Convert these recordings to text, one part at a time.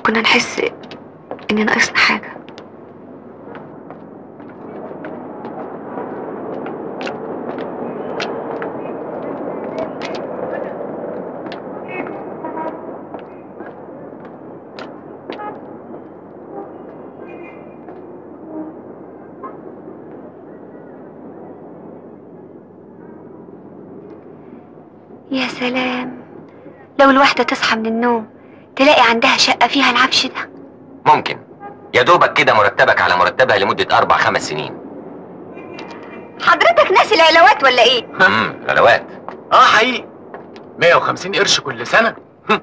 كنا نحس ان ناقصنا حاجة يا سلام لو الواحدة تصحى من النوم تلاقي عندها شقة فيها العفش ده ممكن يا دوبك كده مرتبك على مرتبها لمدة أربع خمس سنين حضرتك ناسي العلاوات ولا ايه؟ امم غلوات اه حقيقي 150 قرش كل سنه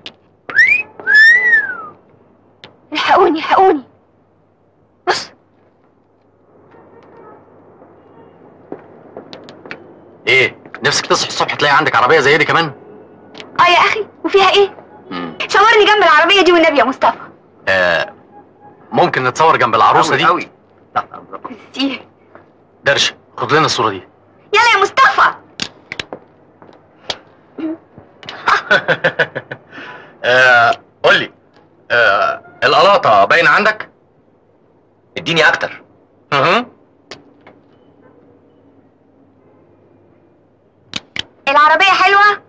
الحقوني الحقوني بص ايه نفسك تصحي الصبح تلاقي عندك عربيه زي دي كمان اه يا اخي وفيها ايه؟ مم. شاورني جنب العربية دي والنبي يا مصطفى آه ممكن نتصور جنب العروسه دي قوي ميرسي. درش خد لنا الصوره دي يلا يا مصطفى آه قول لي آه القلاطه باينه عندك اديني أكتر اها العربية حلوة؟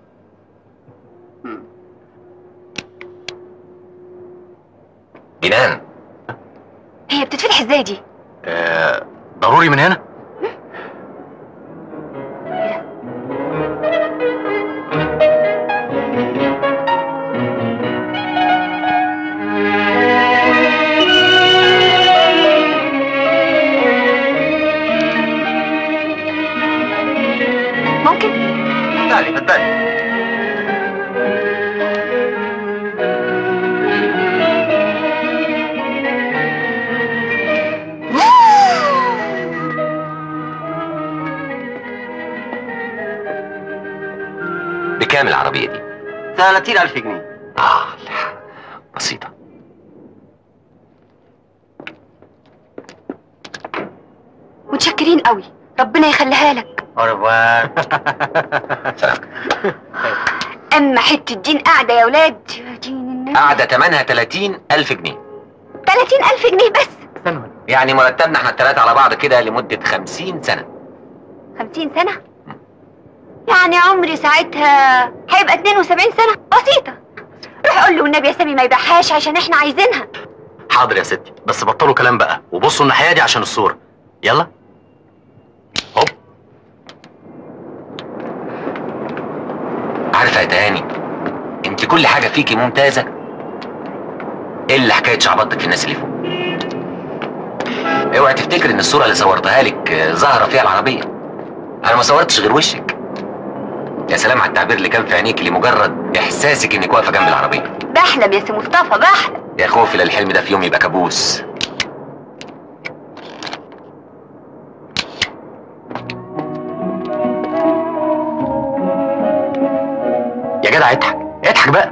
جنان هي بتتفتح ازاي دي؟ آه ضروري من هنا ممكن؟ اتفضلي اتفضلي بكام العربية دي؟ 30000 جنيه آه لا بسيطة متشكرين قوي ربنا يخليها لك أورفوار سلام اما حتة دين قاعدة يا ولاد يا دين النبي قاعدة تمنها 30 ألف جنيه 30000 جنيه بس استنوا يعني مرتبنا احنا التلاتة على بعض كده لمدة 50 سنة 50 سنة يعني عمري ساعتها هيبقى 72 سنة بسيطة روح قول له والنبي يا سامي ما يبيعهاش عشان احنا عايزينها حاضر يا ستي بس بطلوا كلام بقى وبصوا الناحيه دي عشان الصوره يلا هوب عارفة يا تهاني انت كل حاجة فيكي ممتازة الا حكاية شعبطك في الناس اللي فوق اوعي تفتكر ان الصورة اللي صورتها لك آه، ظاهرة فيها العربية انا ما صورتش غير وشك يا سلام على التعبير اللي كان في عينيك لمجرد احساسك انك واقفة جنب العربية بحلم يا سي مصطفى بحلم يا خوفي لا الحلم ده في يوم يبقى كابوس يا جدع اضحك اضحك بقى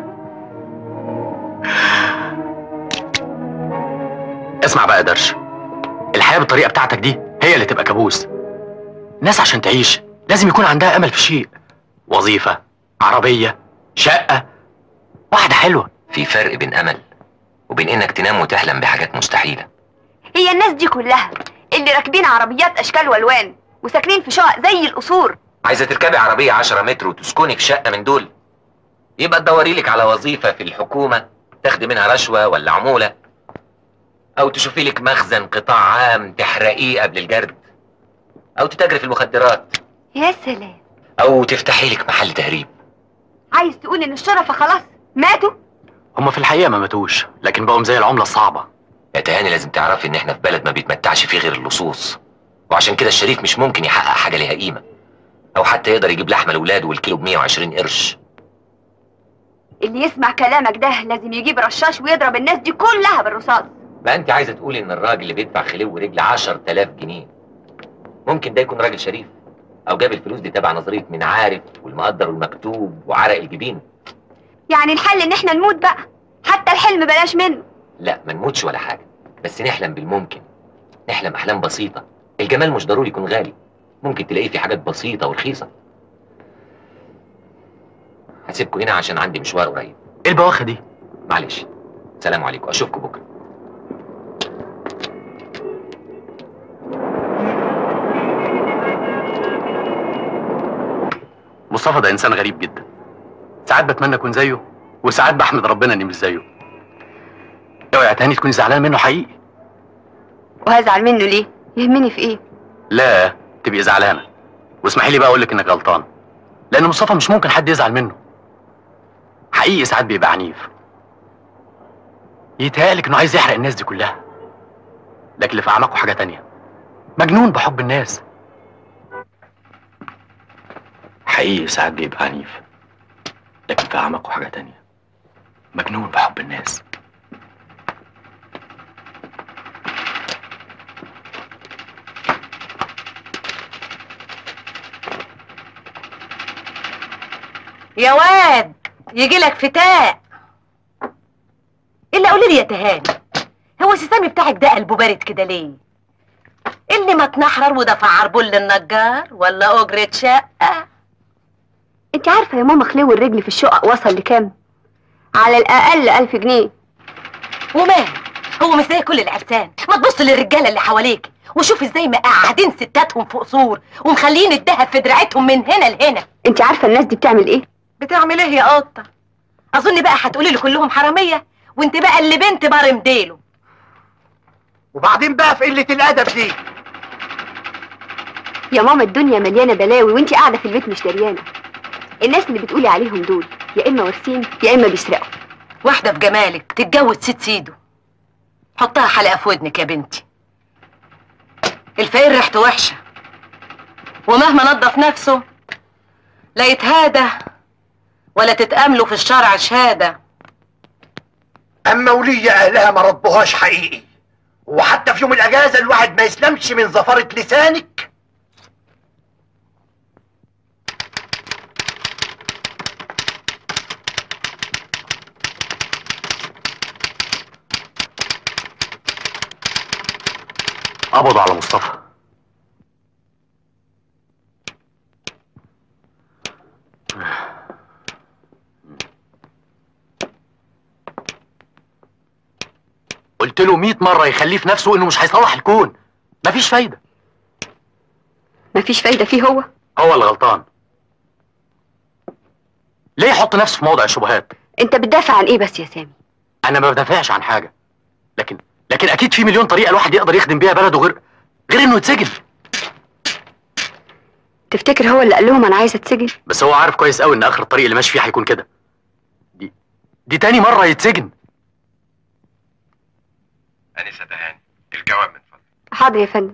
اسمع بقى يا درش الحياه بالطريقه بتاعتك دي هي اللي تبقى كابوس الناس عشان تعيش لازم يكون عندها امل في شيء وظيفه عربيه شقه واحده حلوه في فرق بين امل وبين انك تنام وتحلم بحاجات مستحيلة هي الناس دي كلها اللي راكبين عربيات اشكال والوان وساكنين في شقق زي القصور عايزة تركبي عربية 10 متر وتسكني في شقة من دول يبقى تدوري لك على وظيفة في الحكومة تاخدي منها رشوة ولا عمولة أو تشوفي لك مخزن قطاع عام تحرقيه قبل الجرد أو تتاجري في المخدرات يا سلام أو تفتحي لك محل تهريب عايز تقول ان الشرفة خلاص ماتوا هما في الحقيقه ما ماتوش لكن بقوا زي العمله الصعبه يا تهاني لازم تعرفي إن إحنا في بلد ما بيتمتعش فيه غير اللصوص وعشان كده الشريف مش ممكن يحقق حاجة ليها قيمة أو حتى يقدر يجيب لحمة لولاده والكيلو ب 120 قرش اللي يسمع كلامك ده لازم يجيب رشاش ويضرب الناس دي كلها بالرصاص بقى انت عايزه تقولي ان الراجل اللي بيدفع خليه ورجل 10000 جنيه ممكن ده يكون راجل شريف او جاب الفلوس دي تبع نظريه من عارف والمقدر والمكتوب وعرق الجبين يعني الحل ان احنا نموت بقى حتى الحلم بلاش منه لا ما نموتش ولا حاجه بس نحلم بالممكن نحلم احلام بسيطه الجمال مش ضروري يكون غالي ممكن تلاقيه في حاجات بسيطه ورخيصه هسيبكم هنا عشان عندي مشوار قريب ايه البواخه دي معلش سلام عليكم اشوفكم بكره مصطفى ده انسان غريب جدا ساعات بتمنى اكون زيه وساعات بحمد ربنا اني مش زيه اوعي تاني تكوني زعلان منه حقيقي وهزعل منه ليه يهمني في ايه لا تبقي زعلانه واسمحي لي بقى اقول لك انك غلطان لان مصطفى مش ممكن حد يزعل منه حقيقي ساعات بيبقى عنيف يتهيألك انه عايز يحرق الناس دي كلها لكن اللي في اعماقه حاجه تانية مجنون بحب الناس حقيقي ساعات بيبقى عنيف لكن في اعماقه حاجه تانية مجنون بحب الناس يا واد يجي لك فتاء الا قولي لي يا تهاني هو السيسامي بتاعك ده قلبه بارد كده ليه اللي ما تنحرر ودفع عربون للنجار ولا اجرة شقة انت عارفه يا ماما خلو الرجل في الشقق وصل لكام على الاقل ألف جنيه ومال هو مش زي كل العرسان ما تبص للرجاله اللي حواليك وشوف ازاي مقعدين ستاتهم فوق سور ومخلين الدهب في دراعتهم من هنا لهنا انت عارفه الناس دي بتعمل ايه بتعمل ايه يا قطه اظن بقى هتقولي لي كلهم حراميه وانت بقى اللي بنت بار مديله وبعدين بقى في قله الادب دي يا ماما الدنيا مليانه بلاوي وانت قاعده في البيت مش دريانه الناس اللي بتقولي عليهم دول يا اما وارثين يا اما بيسرقوا واحده في جمالك تتجوز ست سيده حطها حلقه في ودنك يا بنتي الفقير ريحته وحشه ومهما نظف نفسه لا يتهادى ولا تتأمله في الشرع شهاده اما ولية اهلها ما ربوهاش حقيقي وحتى في يوم الاجازه الواحد ما يسلمش من زفره لسانك قبضوا على مصطفى قلت له 100 مره يخليه في نفسه انه مش هيصلح الكون مفيش فايده مفيش فايده فيه هو هو اللي غلطان ليه يحط نفسه في موضع الشبهات انت بتدافع عن ايه بس يا سامي انا ما بدافعش عن حاجه لكن لكن اكيد في مليون طريقه الواحد يقدر يخدم بيها بلده غير غير انه يتسجن تفتكر هو اللي قال لهم انا عايزه اتسجن بس هو عارف كويس قوي ان اخر الطريق اللي ماشي فيه هيكون كده دي دي تاني مره يتسجن أنسة دهان الجواب من فضلك حاضر يا فندم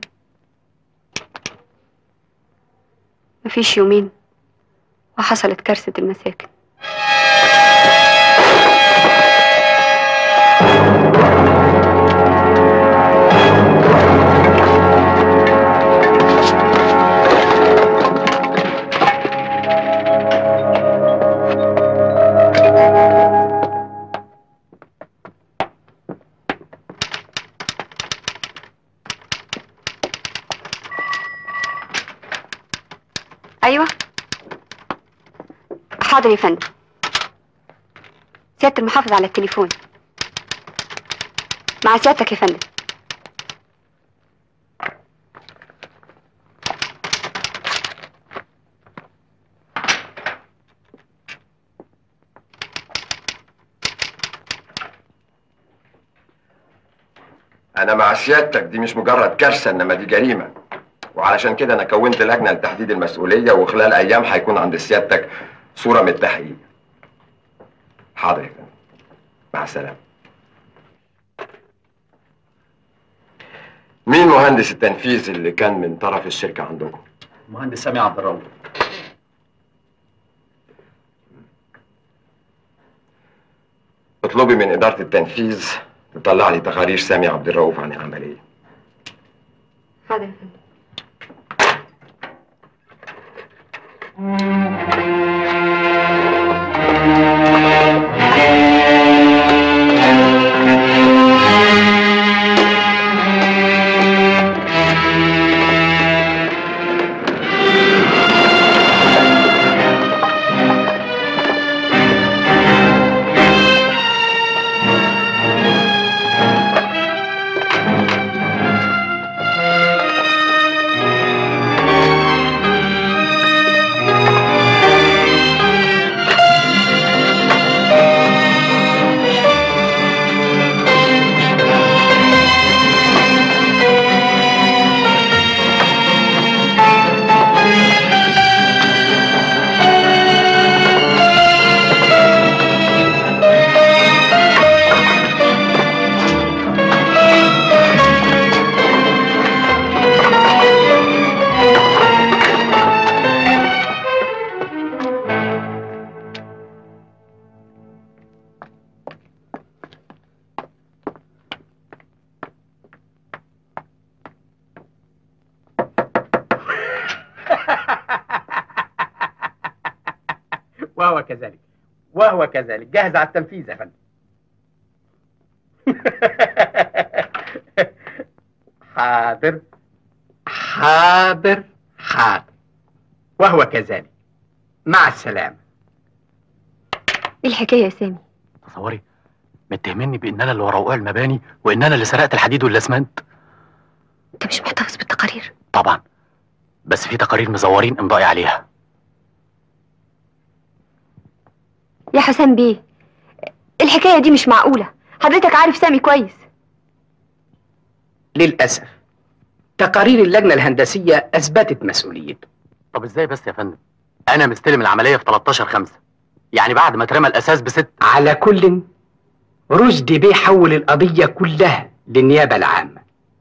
مفيش يومين وحصلت كارثه المساكن ايوه حاضر يا فندم سياده المحافظ على التليفون مع سيادتك يا فندم أنا مع سيادتك دي مش مجرد كارثة إنما دي جريمة وعلشان كده أنا كونت لجنة لتحديد المسؤولية وخلال أيام هيكون عند سيادتك صورة من التحقيق حاضر يا فندم مع السلامة مين مهندس التنفيذ اللي كان من طرف الشركة عندكم؟ مهندس سامي عبد الرؤوف اطلبي من إدارة التنفيذ تطلع لي تقارير سامي عبد الرؤوف عن العملية حاضر يا فندم وهو كذلك وهو كذلك جاهز على التنفيذ يا فندم حاضر حاضر حاضر وهو كذلك مع السلامة ايه الحكايه يا سامي تصوري متهمني بان انا اللي ورا وقوع المباني وان انا اللي سرقت الحديد والاسمنت انت مش محتفظ بالتقارير طبعا بس في تقارير مزورين امضائي عليها يا حسام بيه الحكايه دي مش معقوله حضرتك عارف سامي كويس للأسف تقارير اللجنة الهندسية أثبتت مسؤوليته طب ازاي بس يا فندم انا مستلم العمليه في 13 5 يعني بعد ما اترمى الاساس بست على كل رشدي بيه حول القضية كلها للنيابة العامة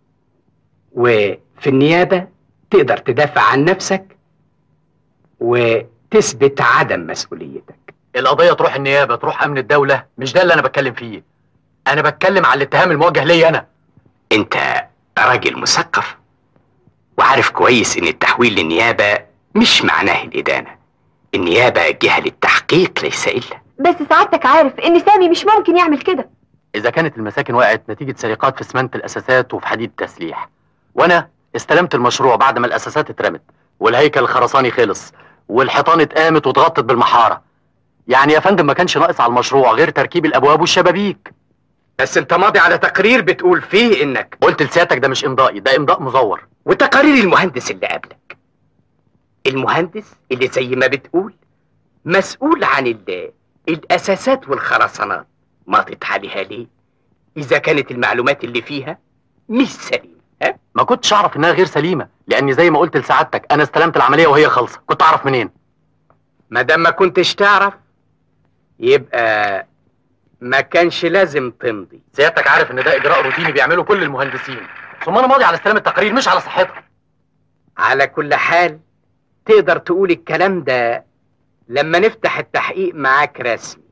وفي النيابة تقدر تدافع عن نفسك وتثبت عدم مسؤوليتك القضيه تروح النيابه تروح امن الدوله مش ده اللي انا بتكلم فيه انا بتكلم على الاتهام الموجه ليا انا انت راجل مثقف وعارف كويس ان التحويل للنيابة مش معناه الإدانة النيابة جهة للتحقيق ليس إلا بس سعادتك عارف ان سامي مش ممكن يعمل كده اذا كانت المساكن وقعت نتيجه سرقات في اسمنت الاساسات وفي حديد التسليح وانا استلمت المشروع بعد ما الاساسات اترمت والهيكل الخرساني خلص والحيطان اتقامت واتغطت بالمحاره يعني يا فندم ما كانش ناقص على المشروع غير تركيب الابواب والشبابيك بس انت ماضي على تقرير بتقول فيه انك قلت لسيادتك ده مش امضائي ده امضاء مزور وتقارير المهندس اللي قبلك المهندس اللي زي ما بتقول مسؤول عن ال- الاساسات والخرسانات ماضت عليها ليه اذا كانت المعلومات اللي فيها مش سليمه ها ما كنتش اعرف انها غير سليمه لاني زي ما قلت لسعادتك انا استلمت العمليه وهي خالصه كنت اعرف منين ما دام ما كنتش تعرف يبقى ما كانش لازم تمضي سيادتك عارف ان ده اجراء روتيني بيعمله كل المهندسين ثم انا ماضي على استلام التقارير مش على صحتها على كل حال تقدر تقول الكلام ده لما نفتح التحقيق معاك رسمي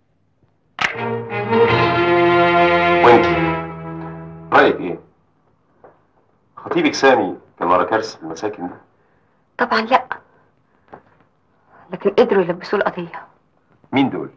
وانت رايك ايه خطيبك سامي كان ورا كارثه في المساكن دي طبعا لا لكن قدروا يلبسوه القضيه مين دول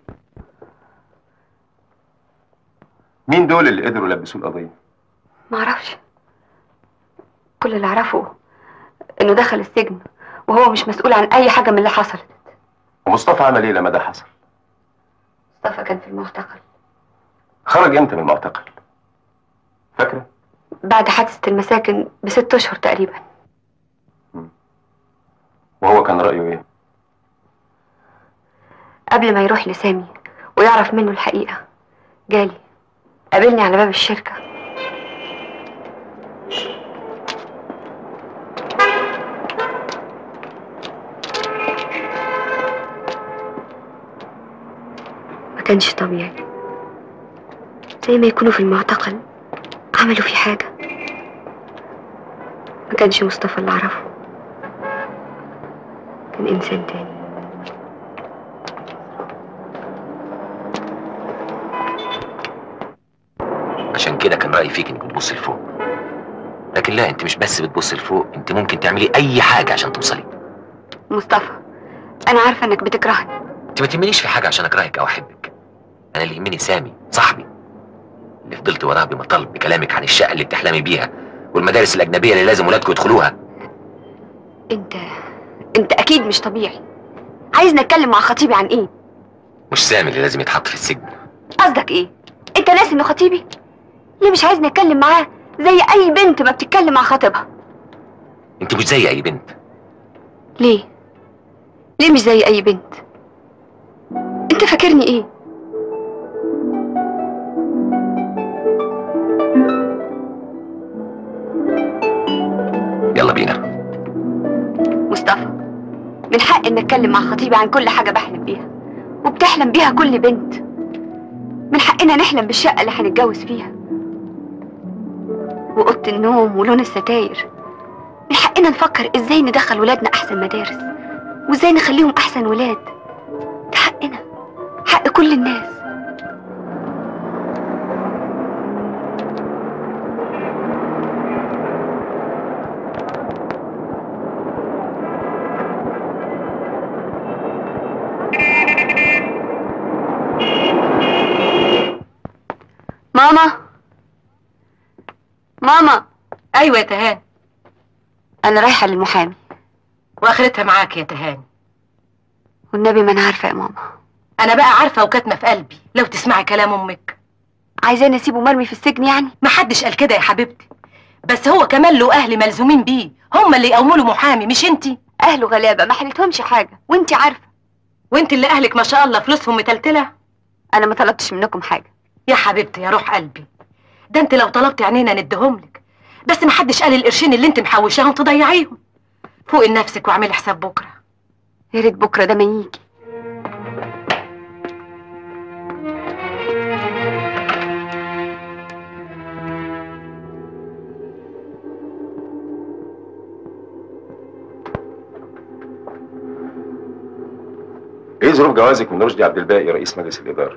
مين دول اللي قدروا يلبسوا القضيه معرفش كل اللي اعرفه انه دخل السجن وهو مش مسؤول عن اي حاجه من اللي حصلت ومصطفى عمل ايه لما ده حصل مصطفى كان في المعتقل خرج امتى من المعتقل فاكره بعد حادثه المساكن بست اشهر تقريبا وهو كان رايه ايه قبل ما يروح لسامي ويعرف منه الحقيقه جالي قابلني على باب الشركه ما كانش طبيعي زي ما يكونوا في المعتقل عملوا فيه حاجة ما كانش مصطفى اللي أعرفه كان إنسان تاني عشان كده كان رأيي فيك انك بتبص لفوق لكن لا انت مش بس بتبص لفوق انت ممكن تعملي اي حاجة عشان توصلي مصطفى أنا عارفة إنك بتكرهني انت ما تهمنيش في حاجة عشان اكرهك او احبك انا اللي يهمني سامي صاحبي اللي فضلت وراه بمطالب بكلامك عن الشقة اللي بتحلمي بيها والمدارس الأجنبية اللي لازم ولادكم يدخلوها أنت أنت أكيد مش طبيعي عايزني أتكلم مع خطيبي عن إيه؟ مش سامي اللي لازم يتحط في السجن قصدك إيه؟ أنت ناسي إنه خطيبي؟ ليه مش عايزني أتكلم معاه زي أي بنت ما بتتكلم مع خطيبها؟ انت مش زي اي بنت ليه؟ ليه مش زي أي بنت؟ أنت فاكرني إيه؟ يلا بينا مصطفى من حق إني أتكلم مع خطيبي عن كل حاجة بحلم بيها وبتحلم بيها كل بنت من حقنا نحلم بالشقة اللي هنتجوز فيها وأوضة النوم ولون الستاير من حقنا نفكر إزاي ندخل ولادنا أحسن مدارس وإزاي نخليهم أحسن ولاد ده حقنا حق كل الناس ماما ماما ايوه يا تهاني انا رايحه للمحامي واخرتها معاك يا تهاني والنبي ما انا عارفه يا ماما انا بقى عارفه وكاتمه في قلبي لو تسمعي كلام امك عايزاني اسيبه مرمي في السجن يعني محدش قال كده يا حبيبتي بس هو كمان له اهل ملزومين بيه هم اللي يقوموا له محامي مش انتي اهله غلابه ما حلتهمش حاجه وانتي عارفه وانت اللي اهلك ما شاء الله فلوسهم متلتله انا ما طلبتش منكم حاجه يا حبيبتي يا روح قلبي ده انت لو طلبتي عينينا نديهم لك بس محدش قال القرشين اللي انت محوشاهم تضيعيهم فوق لنفسك واعملي حساب بكره يا ريت بكره ده ما يجي ايه ظروف جوازك من رشدي عبد الباقي رئيس مجلس الاداره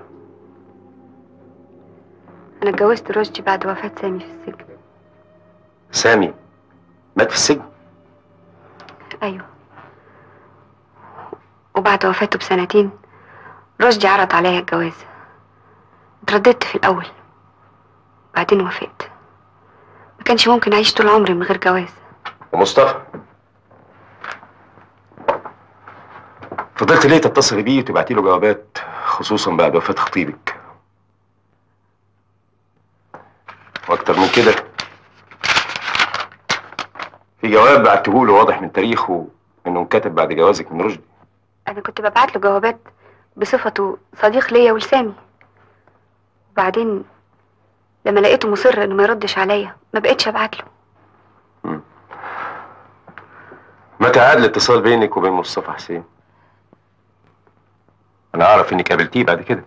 انا اتجوزت رشدي بعد وفاه سامي في السجن سامي مات في السجن ايوه وبعد وفاته بسنتين رشدي عرض عليا الجواز اترددت في الاول بعدين وافقت ما كانش ممكن اعيش طول عمري من غير جواز ومصطفى فضلت ليه تتصلي بيه وتبعتي له جوابات خصوصا بعد وفاة خطيبك واكتر من كده في جواب بعته له واضح من تاريخه انه انكتب بعد جوازك من رشدي انا كنت ببعت له جوابات بصفته صديق ليا ولسامي وبعدين لما لقيته مصر انه ما يردش عليا ما بقتش ابعت له متى عاد الاتصال بينك وبين مصطفى حسين انا اعرف انك قابلتيه بعد كده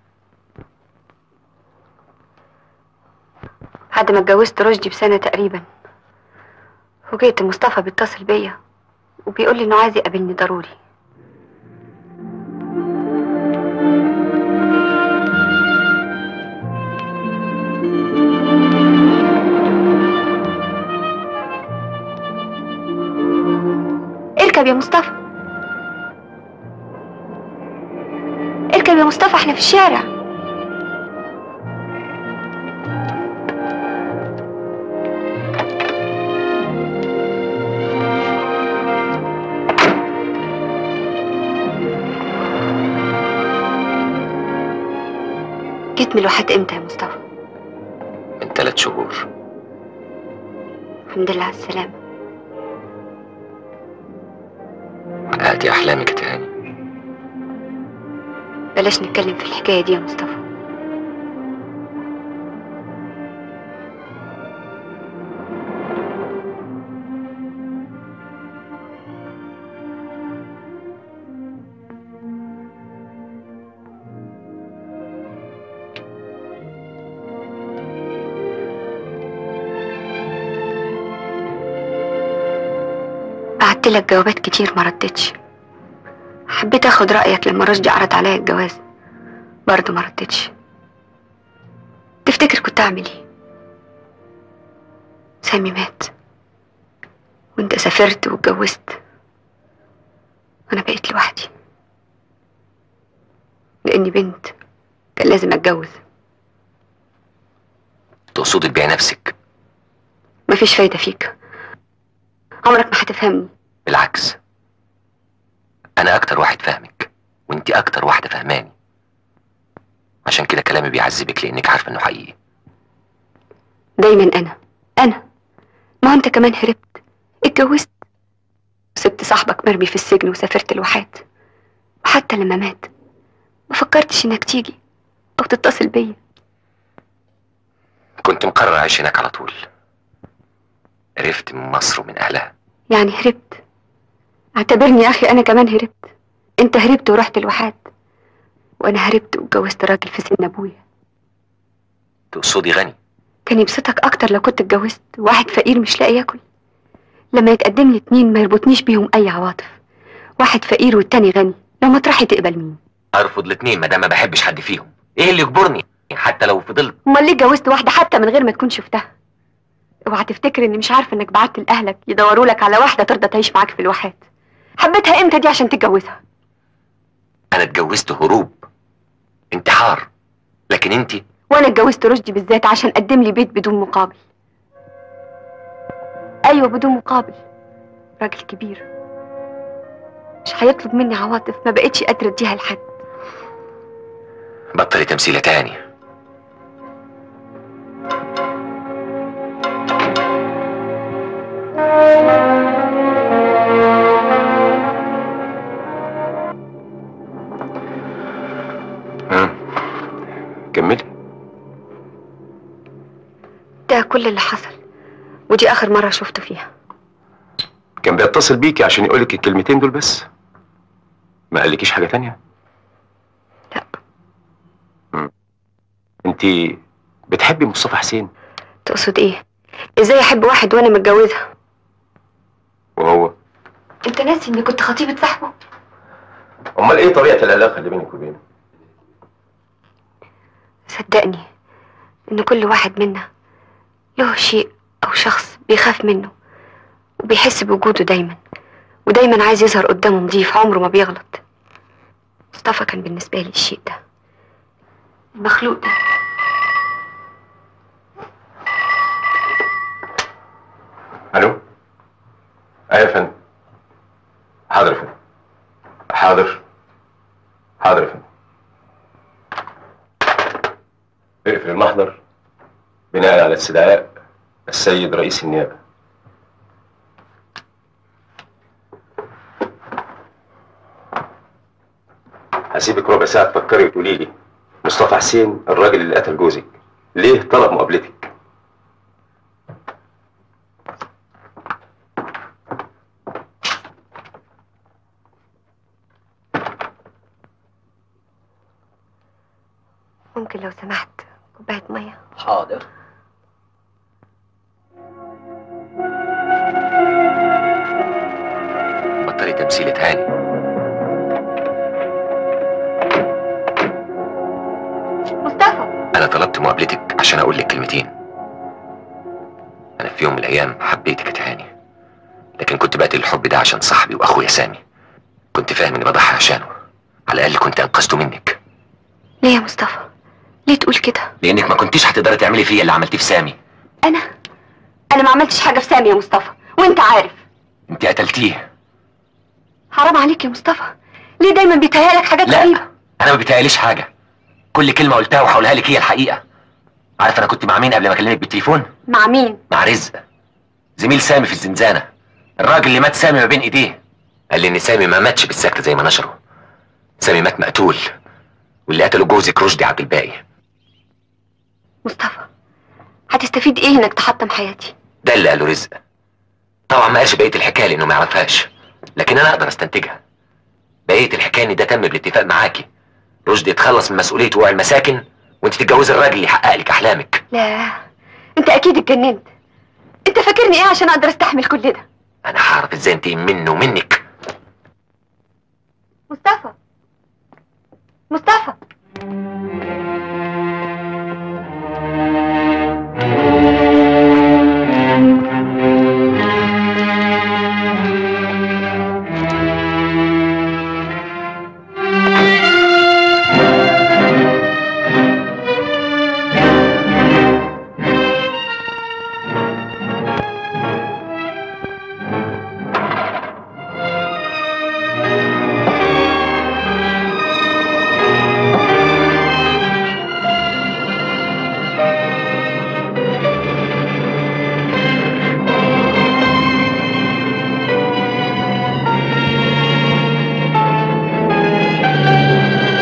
بعد ما اتجوزت رشدي بسنة تقريبا فوجئت مصطفى بيتصل بيا وبيقول لي انه عايز يقابلني ضروري اركب يا مصطفى اركب يا مصطفى احنا في الشارع جيت من الواحات امتى يا مصطفى من ثلاث شهور الحمد لله على السلامة حققتي احلامك يا تهاني بلاش نتكلم في الحكاية دي يا مصطفى بعت لك جوابات كتير ما ردتش حبيت اخد رأيك لما رشدي عرض عليا الجواز برضه ما ردتش تفتكر كنت اعمل ايه سامي مات وانت سافرت واتجوزت وانا بقيت لوحدي لاني بنت كان لازم اتجوز تقصدي تبيع نفسك مفيش فايدة فيك عمرك ما هتفهمني بالعكس انا اكتر واحد فاهمك وانتي اكتر واحده فهماني عشان كده كلامي بيعذبك لانك عارفه انه حقيقي دايما انا انا ما هو انت كمان هربت اتجوزت سبت صاحبك مرمي في السجن وسافرت الواحات وحتى لما مات ما فكرتش انك تيجي او تتصل بيا كنت مقرر اعيش هناك على طول عرفت من مصر ومن اهلها يعني هربت اعتبرني يا اخي انا كمان هربت انت هربت ورحت الواحات وانا هربت واتجوزت راجل في سن ابويا تقصدي غني كان يبسطك اكتر لو كنت اتجوزت واحد فقير مش لاقي ياكل لما يتقدم لي اتنين ما يربطنيش بيهم اي عواطف واحد فقير والتاني غني لو مطرحي تقبل مين ارفض الاتنين ما دام ما بحبش حد فيهم ايه اللي يجبرني حتى لو فضلت امال ليه اتجوزت واحده حتى من غير ما تكون شفتها اوعى تفتكر اني مش عارفه انك بعت لاهلك يدوروا لك على واحده ترضى تعيش معاك في الواحات حبيتها امتى دي عشان تتجوزها انا اتجوزت هروب انتحار لكن انتي وانا اتجوزت رشدي بالذات عشان قدم لي بيت بدون مقابل ايوه بدون مقابل راجل كبير مش هيطلب مني عواطف ما بقتش قادره اديها لحد بطلي تمثيلة تاني ها كملي ده كل اللي حصل ودي اخر مره شفته فيها كان بيتصل بيكي عشان يقولك الكلمتين دول بس ما قالكيش حاجة تانية لا انت بتحبي مصطفى حسين تقصد ايه ازاي احب واحد وانا متجوزه وهو انت ناسي اني كنت خطيبه صاحبه امال ايه طبيعة العلاقة اللي بينك وبينه صدقني ان كل واحد منا له شيء او شخص بيخاف منه وبيحس بوجوده دايما ودايما عايز يظهر قدامه نظيف عمره ما بيغلط مصطفى كان بالنسبه لي الشيء ده المخلوق ده الو ايوه يا فندم حاضر يا فندم حاضر حاضر يا فندم اقفل المحضر بناء على استدعاء السيد رئيس النيابه هسيبك ربع ساعه تفكري وتقولي لي مصطفى حسين الراجل اللي قتل جوزك ليه طلب مقابلتك ممكن لو سمحت كوبايه ميه حاضر بطلي تمثيلة هاني مصطفى انا طلبت مقابلتك عشان اقول لك كلمتين انا في يوم من الايام حبيتك يا تهاني لكن كنت بقتل الحب ده عشان صاحبي واخويا سامي كنت فاهم اني بضحي عشانه على الاقل كنت انقذته منك ليه يا مصطفى ليه تقول كده لانك ما كنتيش هتقدري تعملي فيا اللي عملتيه في سامي انا انا ما عملتش حاجه في سامي يا مصطفى وانت عارف انت قتلتيه حرام عليك يا مصطفى ليه دايما بيتهيألك حاجات لا غريبه انا ما بيتهيأليش حاجه كل كلمه قلتها وهقولها لك هي الحقيقه عارف انا كنت مع مين قبل ما اكلمك بالتليفون مع مين مع رزق زميل سامي في الزنزانه الراجل اللي مات سامي ما بين ايديه قال لي ان سامي ما ماتش بالسكته زي ما نشروا سامي مات مقتول واللي قتله جوزك رشدي عبد الباقي مصطفى هتستفيد ايه انك تحطم حياتي ده اللي قاله رزق طبعا ما قالش بقيه الحكايه لانه ما يعرفهاش لكن انا اقدر استنتجها بقيه الحكايه ان ده تم بالاتفاق معاكي رشدي يتخلص من مسؤوليه وقوع المساكن وانت تتجوزي الراجل اللي يحقق لك احلامك لا انت اكيد اتجننت انت فاكرني ايه عشان اقدر استحمل كل ده انا هعرف ازاي انتقم منه ومنك مصطفى مصطفى